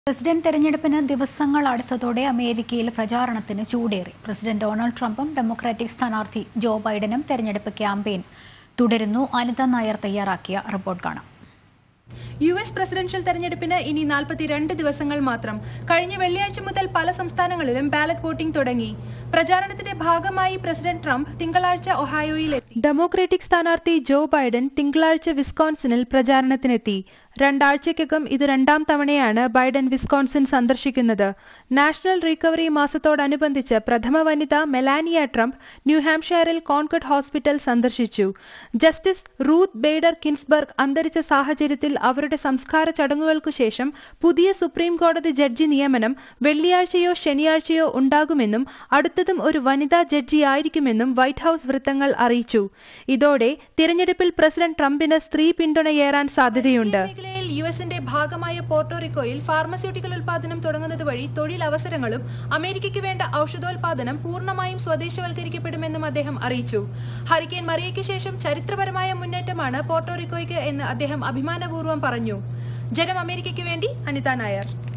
president തെരഞ്ഞെടുപ്പിന് ദിവസങ്ങൾ അടുത്തതോടെ അമേരിക്കയിൽ പ്രചാരണത്തിന് ചൂടേറി പ്രസിഡന്റ് ഡൊണാൾഡ് ട്രംപും ഡെമോക്രാറ്റിക് സ്ഥാനാർത്ഥി ജോ ബൈഡനും തെരഞ്ഞെടുപ്പ് ക്യാമ്പയിൻ തുടരുന്നു അനിത നായർ തയ്യാറാക്കിയ റിപ്പോർട്ട് കാണാം യു എസ് പ്രസിഡൻഷ്യൽ തെരഞ്ഞെടുപ്പിന് ഇനി നാൽപ്പത്തിരണ്ട് ദിവസങ്ങൾ മാത്രം കഴിഞ്ഞ വെള്ളിയാഴ്ച മുതൽ പല സംസ്ഥാനങ്ങളിലും ബാലറ്റ് വോട്ടിംഗ് തുടങ്ങി പ്രചാരണത്തിന്റെ ഭാഗമായി പ്രസിഡന്റ് ട്രംപ് തിങ്കളാഴ്ച ഒഹായോയിൽ എത്തി ഡെമോക്രാറ്റിക് സ്ഥാനാർത്ഥി ജോ ബൈഡൻ തിങ്കളാഴ്ച വിസ്കോൺസിനിൽ പ്രചാരണത്തിനെത്തി രണ്ടാഴ്ചയ്ക്കകം ഇത് രണ്ടാം തവണയാണ് ബൈഡൻ വിസ്കോൺസിൻ സന്ദർശിക്കുന്നത് നാഷണൽ റിക്കവറി മാസത്തോടനുബന്ധിച്ച് പ്രഥമ വനിത മെലാനിയ ട്രംപ് ന്യൂഹാംഷയറിൽ കോൺകട്ട് ഹോസ്പിറ്റൽ സന്ദർശിച്ചു ജസ്റ്റിസ് റൂത്ത് ബെയ്ഡർ കിൻസ്ബർഗ് അന്തരിച്ച സാഹചര്യത്തിൽ അവരുടെ സംസ്കാര ചടങ്ങുകൾക്കു ശേഷം പുതിയ സുപ്രീം കോടതി ജഡ്ജി നിയമനം വെള്ളിയാഴ്ചയോ ശനിയാഴ്ചയോ ഉണ്ടാകുമെന്നും അടുത്തതും ഒരു വനിതാ ജഡ്ജിയായിരിക്കുമെന്നും വൈറ്റ് ഹൌസ് വൃത്തങ്ങൾ അറിയിച്ചു ഇതോടെ തിരഞ്ഞെടുപ്പിൽ പ്രസിഡന്റ് ട്രംപിന് സ്ത്രീ പിന്തുണയേറാൻ സാധ്യതയുണ്ട് മേഖലയിൽ യു എസിന്റെ ഭാഗമായ പോർട്ടോറിക്കോയിൽ ഫാർമസ്യൂട്ടിക്കൽ ഉൽപാദനം തുടങ്ങുന്നത് വഴി തൊഴിലവസരങ്ങളും അമേരിക്കയ്ക്ക് വേണ്ട ഔഷധോൽപാദനം പൂർണ്ണമായും സ്വദേശവൽക്കരിക്കപ്പെടുമെന്നും അദ്ദേഹം അറിയിച്ചു ഹരിക്കേൻ മറിയയ്ക്ക് ശേഷം ചരിത്രപരമായ മുന്നേറ്റമാണ് പോർട്ടോറിക്കോയ്ക്ക് എന്ന് അദ്ദേഹം അഭിമാനപൂർവ്വം പറഞ്ഞു ജനം അമേരിക്കയ്ക്ക് വേണ്ടി അനിത നായർ